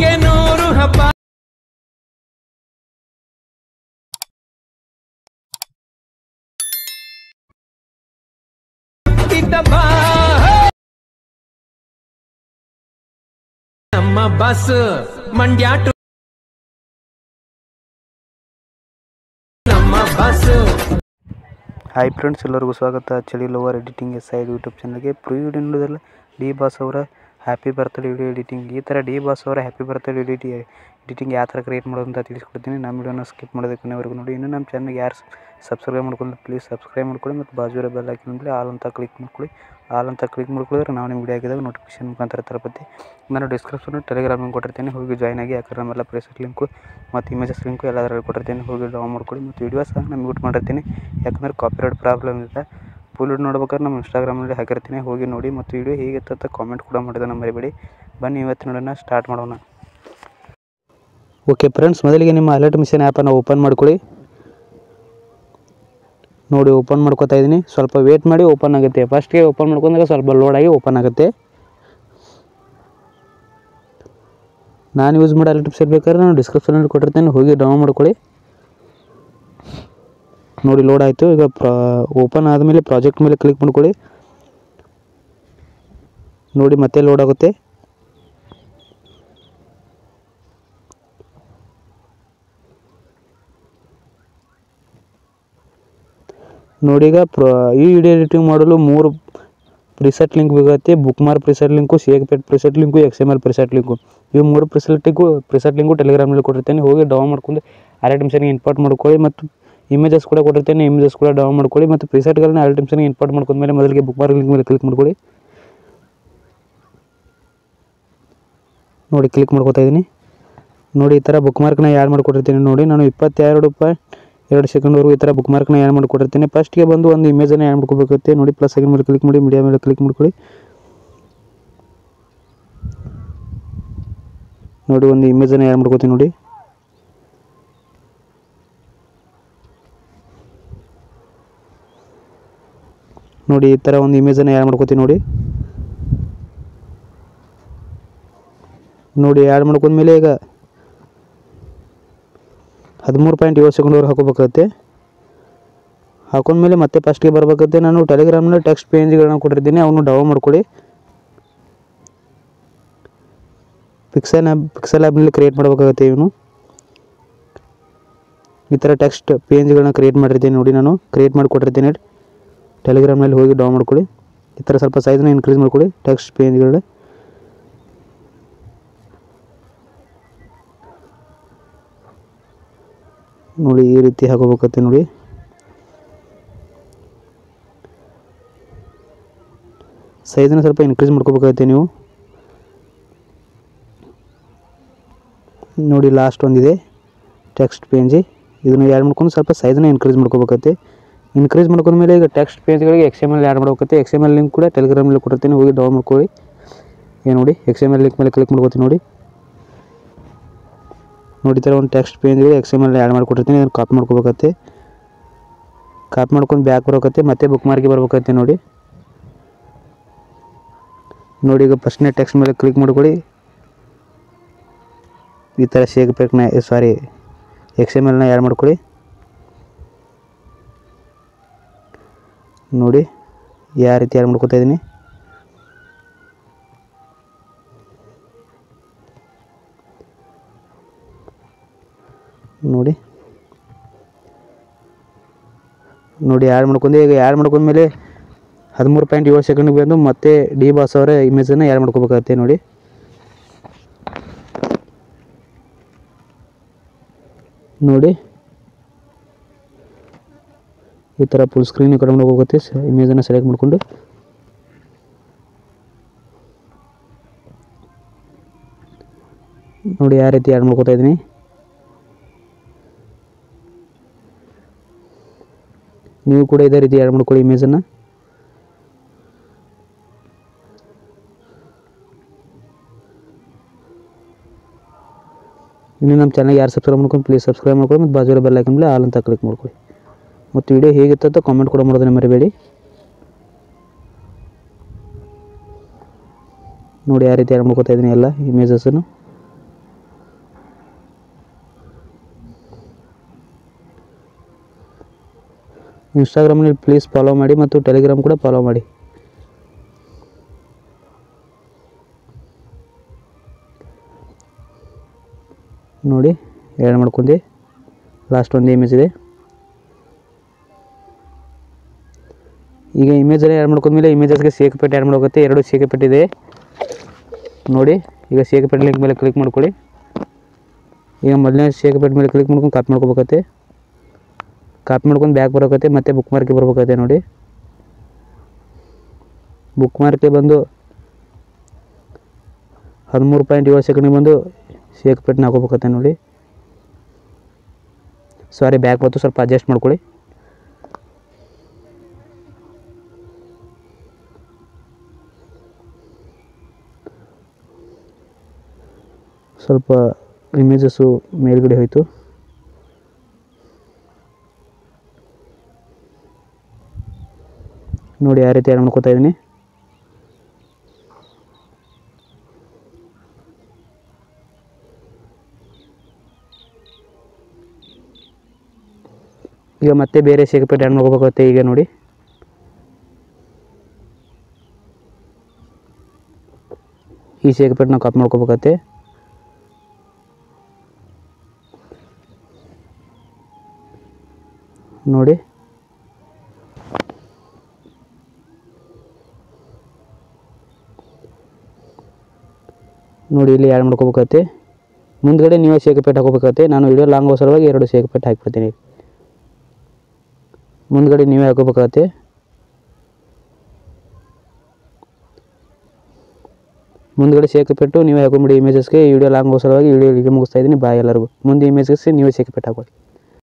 ನೂರಿಗೆ ನೂರು ಹಬ್ಬ ಇದ್ದ ಬಾ ನಮ್ಮ ಬಸ್ ಮಂಡ್ಯ ಟು ನಮ್ಮ ಬಸ್ ಹಾಯ್ ಫ್ರೆಂಡ್ಸ್ ಎಲ್ಲರಿಗೂ ಸ್ವಾಗತ ಚಳಿ ಲವರ್ ಎಡಿಟಿಂಗ್ ಎಸ್ ಐದು ಯೂಟ್ಯೂಬ್ ಚಾನಲ್ಗೆ ಪ್ರೀ ವಿಡಿಯೋ ನೋಡೋದಲ್ಲ ಡಿ ಬಾಸ್ ಅವರ ಹ್ಯಾಪಿ ಬರ್ತ್ಡೇ ವಿಡಿಯೋ ಎಡಿಟಿಂಗ್ ಈ ಥರ ಡಿ ಬಾಸ್ ಅವರ ಹ್ಯಾಪಿ ಬರ್ತ್ಡೇ ಎಡಿಟಿ ಎಡಿಟಿಂಗ್ ಯಾವ ಥರ ಕ್ರಿಯೇಟ್ ಮಾಡೋದು ಅಂತ ತಿಳಿಸ್ಕೊಡ್ತೀನಿ ನಮ್ಮ ವಿಡಿಯೋನ ಸ್ಕಿಪ್ ಮಾಡೋದಕ್ಕೆ ಕೊನೆವರೆಗೂ ನೋಡಿ ಇನ್ನು ನಮ್ಮ ಚಾನಲ್ಗೆ ಯಾರು ಸಬ್ಸ್ಕ್ರೈಬ್ ಮಾಡ್ಕೊಂಡು ಪ್ಲೀಸ್ ಸಬ್ಸ್ಕ್ರೈಬ್ ಮಾಡ್ಕೊಳ್ಳಿ ಮತ್ತು ಬಾಜುರ ಬೆಲ್ ಹಾಕಿದ್ರೆ ಆಲ್ ಅಂತ ಕ್ಲಿಕ್ ಮಾಡ್ಕೊಳ್ಳಿ ಆಲ್ ಅಂತ ಕ್ಲಿಕ್ ಮಾಡ್ಕೊಳ್ಳಿದ್ರೆ ನಾವು ನಿಮ್ಮ ವಿಡಿಯೋ ಹಾಕಿದಾಗ ನೋಟಿಫಿಕೇಶನ್ ಮುಖಾಂತರ ತಲುಪುತ್ತೆ ನಾನು ಡಿಸ್ಕ್ರಿಪ್ಷನ್ ಟೆಲಿಗ್ರಾಮ್ ಲಿಂಕ್ ಕೊಟ್ಟಿರ್ತೀನಿ ಹೋಗಿ ಜಾಯ್ನ್ ಆಗಿ ಯಾಕಂದ್ರೆ ನಮ್ಮೆಲ್ಲ ಪ್ಲೇಸಸ್ ಲಿಂಕು ಮತ್ತು ಇಮೇಜಸ್ ಲಿಂಕು ಎಲ್ಲದರಲ್ಲಿ ಕೊಟ್ಟಿರ್ತೀನಿ ಹೋಗಿ ಡೌನ್ ಮಾಡ್ಕೊಳ್ಳಿ ಮತ್ತು ವಿಡಿಯೋ ಸಹ ನಾನು ಮ್ಯೂಟ್ ಮಾಡಿರ್ತೀನಿ ಯಾಕಂದ್ರೆ ಕಾಪಿರೈಟ್ ಪ್ರಾಬ್ಲಮ್ ಇದೆ ಫುಲ್ ವಿಡಿಯೋ ನೋಡ್ಬೇಕಾದ್ರೆ ನಮ್ಮ ಇನ್ಸ್ಟಾಗ್ರಾಮಲ್ಲಿ ಹಾಕಿರ್ತೀನಿ ಹೋಗಿ ನೋಡಿ ಮತ್ತು ವಿಡಿಯೋ ಹೇಗಿತ್ತು ಅಂತ ಕಾಮೆಂಟ್ ಕೂಡ ಮಾಡಿದ ಮರಿಬೇಡಿ ಬನ್ನಿ ಇವತ್ತು ನೋಡೋಣ ಸ್ಟಾರ್ಟ್ ಮಾಡೋಣ ಓಕೆ ಫ್ರೆಂಡ್ಸ್ ಮೊದಲಿಗೆ ನಿಮ್ಮ ಅಲರ್ಟ್ ಮಿಷನ್ ಆ್ಯಪನ್ನು ಓಪನ್ ಮಾಡ್ಕೊಳ್ಳಿ ನೋಡಿ ಓಪನ್ ಮಾಡ್ಕೊತಾ ಇದ್ದೀನಿ ಸ್ವಲ್ಪ ವೇಟ್ ಮಾಡಿ ಓಪನ್ ಆಗುತ್ತೆ ಫಸ್ಟ್ಗೆ ಓಪನ್ ಮಾಡ್ಕೊಂಡಾಗ ಸ್ವಲ್ಪ ಲೋಡ್ ಆಗಿ ಓಪನ್ ಆಗುತ್ತೆ ನಾನು ಯೂಸ್ ಮಾಡೋ ಅಲರ್ಟ್ ಮಿಷನ್ ಬೇಕಾದ್ರೆ ನಾನು ಡಿಸ್ಕ್ರಿಪ್ಷನಲ್ಲಿ ಕೊಟ್ಟಿರ್ತೇನೆ ಹೋಗಿ ಡೌನ್ ಮಾಡ್ಕೊಳ್ಳಿ ನೋಡಿ ಲೋಡ್ ಆಯಿತು ಈಗ ಪ್ರಾ ಓಪನ್ ಆದಮೇಲೆ ಪ್ರಾಜೆಕ್ಟ್ ಮೇಲೆ ಕ್ಲಿಕ್ ಮಾಡ್ಕೊಳ್ಳಿ ನೋಡಿ ಮತ್ತೆ ಲೋಡ್ ಆಗುತ್ತೆ ನೋಡಿ ಈಗ ಪ್ರ ಈ ವಿಡಿಯೋ ಎಡಿಟಿಂಗ್ ಮಾಡಲು ಮೂರು ಪ್ರಿಸೆಟ್ ಲಿಂಕ್ ಬೇಕಾಗುತ್ತೆ bookmark preset link shake ಪೇಟ್ preset link X M L preset link ಇವು ಮೂರು ಪ್ರಿಸೆಟ್ಟಿಗೂ ಪ್ರಿಸೆಟ್ ಲಿಂಕು ಟೆಲಿಗ್ರಾಮಲ್ಲಿ ಕೊಟ್ಟಿರ್ತೇನೆ ಹೋಗಿ ಡೌನ್ ಮಾಡ್ಕೊಂಡು ಅಲರ್ಟ್ ಮಿಷನ್ಗೆ ಇಂಪೋರ್ಟ್ ಮಾಡ್ಕೊಳ್ಳಿ ಮತ್ತು ಇಮೇಜಸ್ ಕೂಡ ಕೊಟ್ಟಿರ್ತೇನೆ ಇಮೇಜಸ್ ಕೂಡ ಡೌನ್ ಮಾಡ್ಕೊಳ್ಳಿ ಮತ್ತು ಪ್ರಿಸೆಟ್ಗಳನ್ನ ಅಲರ್ಟ್ ಮಿಷನ್ಗೆ ಇಂಪೋರ್ಟ್ ಮಾಡ್ಕೊಂಡ್ಮೇಲೆ ಮೊದಲಿಗೆ ಬುಕ್ ಮಾರ್ಕ್ ಲಿಂಕ್ ಮೇಲೆ ಕ್ಲಿಕ್ ಮಾಡ್ಕೊಳ್ಳಿ ನೋಡಿ ಕ್ಲಿಕ್ ಮಾಡ್ಕೊತಾ ಇದ್ದೀನಿ ನೋಡಿ ಈ ಥರ ಬುಕ್ ಮಾರ್ಕ್ನ ಯಾಡ್ ಮಾಡಿಕೊಟ್ಟಿರ್ತೀನಿ ನೋಡಿ ನಾನು ಇಪ್ಪತ್ತೆರಡು ರೂಪಾಯಿ ಎರಡು ಸೆಕೆಂಡ್ವರೆಗೂ ಈ ಥರ ಬುಕ್ ಮಾರ್ಕ್ನ ಆ್ಯಡ್ ಮಾಡಿಕೊಟ್ಟಿರ್ತೀನಿ ಫಸ್ಟ್ಗೆ ಬಂದು ಒಂದು ಇಮೇಜನ್ನು ಆ್ಯಡ್ ಮಾಡ್ಕೋಬೇಕಾಗುತ್ತೆ ನೋಡಿ ಪ್ಲಸ್ ಸೆಕೆಂಡ್ ಮೇಲೆ ಕ್ಲಿಕ್ ಮಾಡಿ ಮೀಡಿಯಾ ಮೇಲೆ ಕ್ಲಿಕ್ ಮಾಡ್ಕೊಳ್ಳಿ ನೋಡಿ ಒಂದು ಇಮೇಜನ್ನು ಆ್ಯಡ್ ಮಾಡ್ಕೋತೀನಿ ನೋಡಿ ನೋಡಿ ಈ ಥರ ಒಂದು ಇಮೇಜನ್ನು ಆ್ಯಡ್ ಮಾಡ್ಕೋತೀನಿ ನೋಡಿ ನೋಡಿ ಆ್ಯಡ್ ಮಾಡ್ಕೊಂಡ್ಮೇಲೆ ಈಗ ಹದಿಮೂರು ಪಾಯಿಂಟ್ ಏಳು ಸೆಕೆಂಡ್ವರೆಗೆ ಹಾಕೋಬೇಕಾಗುತ್ತೆ ಹಾಕೊಂಡ್ಮೇಲೆ ಮತ್ತೆ ಫಸ್ಟ್ಗೆ ಬರ್ಬೇಕಾಗುತ್ತೆ ನಾನು ಟೆಲಿಗ್ರಾಮ್ನಲ್ಲಿ ಟೆಕ್ಸ್ಟ್ ಪೇಜ್ಗಳನ್ನ ಕೊಟ್ಟಿರ್ತೀನಿ ಅವನು ಡೌನ್ ಮಾಡ್ಕೊಳ್ಳಿ ಪಿಕ್ಸೆಲ್ ಆ್ಯಪ್ ಪಿಕ್ಸೆಲ್ ಆ್ಯಪ್ನಲ್ಲಿ ಕ್ರಿಯೇಟ್ ಮಾಡಬೇಕಾಗುತ್ತೆ ಇವನು ಈ ಥರ ಟೆಕ್ಸ್ಟ್ ಪೇಜ್ಗಳನ್ನ ಕ್ರಿಯೇಟ್ ಮಾಡಿರ್ತೀನಿ ನೋಡಿ ನಾನು ಕ್ರಿಯೇಟ್ ಮಾಡಿಕೊಟ್ಟಿರ್ತೀನಿ ಟೆಲಿಗ್ರಾಮ್ನಲ್ಲಿ ಹೋಗಿ ಡೌನ್ ಮಾಡ್ಕೊಳ್ಳಿ ಈ ಥರ ಸ್ವಲ್ಪ ಸೈಜ್ನ ಇನ್ಕ್ರೀಸ್ ಮಾಡ್ಕೊಳ್ಳಿ ಟೆಕ್ಸ್ಟ್ ಪೇಜ್ಗಳನ್ನ ನೋಡಿ ಈ ರೀತಿ ಹಾಕೋಬೇಕತ್ತೆ ನೋಡಿ ಸೈಜನ್ನ ಸ್ವಲ್ಪ ಇನ್ಕ್ರೀಸ್ ಮಾಡ್ಕೋಬೇಕಾಗತ್ತೆ ನೀವು ನೋಡಿ ಲಾಸ್ಟ್ ಒಂದಿದೆ ಟೆಕ್ಸ್ಟ್ ಪೇಜ್ ಇದನ್ನು ಆ್ಯಡ್ ಮಾಡ್ಕೊಂಡು ಸ್ವಲ್ಪ ಸೈಜನ್ನ ಇನ್ಕ್ರೀಸ್ ಮಾಡ್ಕೋಬೇಕಾಗತ್ತೆ ಇನ್ಕ್ರೀಸ್ ಮಾಡ್ಕೊಂಡ್ಮೇಲೆ ಈಗ ಟೆಕ್ಸ್ಟ್ ಪೇಜ್ಗಳಿಗೆ ಎಕ್ಸ್ ಎಮ್ ಎಲ್ ಆ್ಯಡ್ ಮಾಡ್ಬೇಕಾಗುತ್ತೆ ಎಕ್ಸ್ ಎಮ್ ಎಲ್ ಲಿಂಕ್ ಕೂಡ ಟೆಲಿಗ್ರಾಮಲ್ಲಿ ಕೊಟ್ಟಿರ್ತೀನಿ ಹೋಗಿ ಡೌನ್ ಮಾಡ್ಕೊಳ್ಳಿ ಏನು ನೋಡಿ ಎಕ್ಸ್ ಎಮ್ ಎಲ್ ಲಿಂಕ್ ಮೇಲೆ ಕ್ಲಿಕ್ ಮಾಡ್ಕೋತೀನಿ ನೋಡಿ ನೋಡಿ ಈ ಥರ ಒಂದು ಟೆಕ್ಸ್ಟ್ ಪೇಜ್ಗಳು ಎಕ್ಸ್ ಎಮ್ ಎಲ್ ಆ್ಯಡ್ ಮಾಡಿಕೊಟ್ಟಿರ್ತೀನಿ ಅದನ್ನು ಕಾಪಿ ಮಾಡ್ಕೋಬೇಕತ್ತೆ ಕಾಪಿ ಮಾಡ್ಕೊಂಡು ಬ್ಯಾಕ್ ಬರೋಕತ್ತೆ ಮತ್ತೆ ಬುಕ್ ಮಾರ್ಕಿಗೆ ಬರ್ಬೇಕತ್ತೆ ನೋಡಿ ನೋಡಿ ಈಗ ಫಸ್ಟ್ನೇ ಟೆಕ್ಸ್ಟ್ ಮೇಲೆ ಕ್ಲಿಕ್ ಮಾಡ್ಕೊಳ್ಳಿ ಈ ಥರ ಶೇಕ್ ಪೇಕ್ನ ಸಾರಿ ಎಕ್ಸ್ ಎಮ್ ಎಲ್ನ ಆ್ಯಡ್ ಮಾಡ್ಕೊಳ್ಳಿ ನೋಡಿ ಯಾವ ರೀತಿ ಆ್ಯಡ್ ಮಾಡ್ಕೊತಾ ಇದ್ದೀನಿ ನೋಡಿ ನೋಡಿ ಆ್ಯಡ್ ಮಾಡ್ಕೊಂಡು ಈಗ ಆ್ಯಡ್ ಮಾಡ್ಕೊಂಡ್ಮೇಲೆ ಹದಿಮೂರು ಪಾಯಿಂಟ್ ಏಳು ಸೆಕೆಂಡ್ಗೆ ಬಂದು ಮತ್ತೆ ಡಿ ಬಾಸ್ ಅವರ ಇಮೇಜನ್ನು ಆ್ಯಡ್ ಮಾಡ್ಕೋಬೇಕಾಗತ್ತೆ ನೋಡಿ ನೋಡಿ ಈ ಥರ ಫುಲ್ ಸ್ಕ್ರೀನ್ ಕರ್ಕೊಂಡು ಹೋಗುತ್ತೆ ಇಮೇಜನ್ನು ಸೆಲೆಕ್ಟ್ ಮಾಡಿಕೊಂಡು ನೋಡಿ ಯಾವ ರೀತಿ ಆ್ಯಡ್ ಮಾಡ್ಕೋತಾ ಇದ್ದೀನಿ ನೀವು ಕೂಡ ಇದೇ ರೀತಿ ಆ್ಯಡ್ ಮಾಡ್ಕೊಳ್ಳಿ ಇಮೇಜನ್ನು ಇನ್ನು ನಮ್ಮ ಚಾನಲ್ ಯಾರು ಸಬ್ಸ್ಕ್ರೈಬ್ ಮಾಡ್ಕೊಂಡು ಪ್ಲೀಸ್ ಸಬ್ಸ್ಕ್ರೈಬ್ ಮಾಡ್ಕೊಳ್ಳಿ ಮತ್ತು ಬಾಜು ಬೆಲ್ ಐಕನ್ ಮೇಲೆ ಆಲ್ ಅಂತ ಕ್ಲಿಕ್ ಮಾಡ್ಕೊಳ್ಳಿ ಮತ್ತು ವಿಡಿಯೋ ಹೇಗಿತ್ತು ಅಂತ ಕಾಮೆಂಟ್ ಕೂಡ ಮಾಡೋದನ್ನ ಮರಿಬೇಡಿ ನೋಡಿ ಯಾವ ರೀತಿ ಆ್ಯಡ್ ಮಾಡ್ಕೊತಾ ಇದ್ದೀನಿ ಎಲ್ಲ ಇಮೇಜಸನ್ನು ಇನ್ಸ್ಟಾಗ್ರಾಮ್ನಲ್ಲಿ ಪ್ಲೀಸ್ ಫಾಲೋ ಮಾಡಿ ಮತ್ತು ಟೆಲಿಗ್ರಾಮ್ ಕೂಡ ಫಾಲೋ ಮಾಡಿ ನೋಡಿ ಎರಡು ಮಾಡ್ಕೊಂಡಿ ಲಾಸ್ಟ್ ಒಂದು ಇಮೇಜ್ ಇದೆ ಈಗ ಇಮೇಜಲ್ಲಿ ಆ್ಯಡ್ ಮಾಡ್ಕೊಂಡ್ಮೇಲೆ ಇಮೇಜಸ್ಗೆ ಸೇಕ್ ಪೆಟ್ಟು ಆ್ಯಡ್ ಮಾಡೋಗುತ್ತೆ ಎರಡು ಸೇಕೆ ಪೆಟ್ಟಿದೆ ನೋಡಿ ಈಗ ಸೇಕೆ ಪೆಟ್ಟು ಲಿಂಕ್ ಮೇಲೆ ಕ್ಲಿಕ್ ಮಾಡ್ಕೊಳ್ಳಿ ಈಗ ಮೊದಲನೇ ಸೇಕೆ ಪೆಟ್ಟು ಮೇಲೆ ಕ್ಲಿಕ್ ಮಾಡ್ಕೊಂಡು ಕಾಪಿ ಮಾಡ್ಕೋಬೇಕತ್ತೆ ಕಾಪಿ ಮಾಡ್ಕೊಂಡು ಬ್ಯಾಕ್ ಬರೋಕತ್ತೆ ಮತ್ತೆ ಬುಕ್ ಮಾರ್ಕೆ ಬರ್ಬೇಕತ್ತೆ ನೋಡಿ ಬುಕ್ ಮಾರ್ಕೆ ಬಂದು ಹದಿಮೂರು ಪಾಯಿಂಟ್ ಏಳು ಸೆಕೆಂಡಿಗೆ ಬಂದು ಸೇಕ್ ಪೆಟ್ಟನ್ನ ಹಾಕೋಬೇಕತ್ತೆ ನೋಡಿ ಸಾರಿ ಬ್ಯಾಕ್ ಬಂತು ಸ್ವಲ್ಪ ಅಡ್ಜಸ್ಟ್ ಮಾಡ್ಕೊಳ್ಳಿ ಸ್ವಲ್ಪ ಇಮೇಜಸ್ಸು ಮೇಲ್ಗಡೆ ಹೋಯಿತು ನೋಡಿ ಯಾವ ರೀತಿ ಆ್ಯಡ್ ಮಾಡ್ಕೋತಾ ಇದ್ದೀನಿ ಈಗ ಮತ್ತೆ ಬೇರೆ ಸೇಕಪೇಟೆ ಆ್ಯಡ್ ಮಾಡ್ಕೋಬೇಕಾಗುತ್ತೆ ಈಗ ನೋಡಿ ಈ ಸೇಕಪೇಟೆ ನಾವು ಕಾಪಿ ಮಾಡ್ಕೋಬೇಕಾಗತ್ತೆ ನೋಡಿ ನೋಡಿ ಇಲ್ಲಿ ಆ್ಯಡ್ ಮಾಡ್ಕೋಬೇಕಾಗತ್ತೆ ಮುಂದ್ಗಡೆ ನೀವೇ ಶೇಕಪೇಟ್ ಹಾಕೋಬೇಕಾಗತ್ತೆ ನಾನು ವಿಡಿಯೋ ಲಾಂಗ್ ಸಲುವಾಗಿ ಎರಡು ಶೇಕಪೇಟ್ ಹಾಕ್ಬಿಡ್ತೀನಿ ಮುಂದ್ಗಡೆ ನೀವೇ ಹಾಕೋಬೇಕಾಗತ್ತೆ ಮುಂದ್ಗಡೆ ಶೇಕಪೆಟ್ಟು ನೀವೇ ಹಾಕೊಂಬಿಡಿ ಇಮೇಜಸ್ಗೆ ಈ ವಿಡಿಯೋ ಲಾಂಗ್ ಸಲುವಾಗಿ ವಿಡಿಯೋ ಇಲ್ಲಿಗೆ ಮುಗಿಸ್ತಾ ಇದ್ದೀನಿ ಬಾಯ್ ಎಲ್ಲರಿಗೂ ಮುಂದೆ ಇಮೇಜಸ್ಗೆ ನೀವೇ ಶೇಕಪೇಟ್ ಹಾಕೊಳ್ಳಿ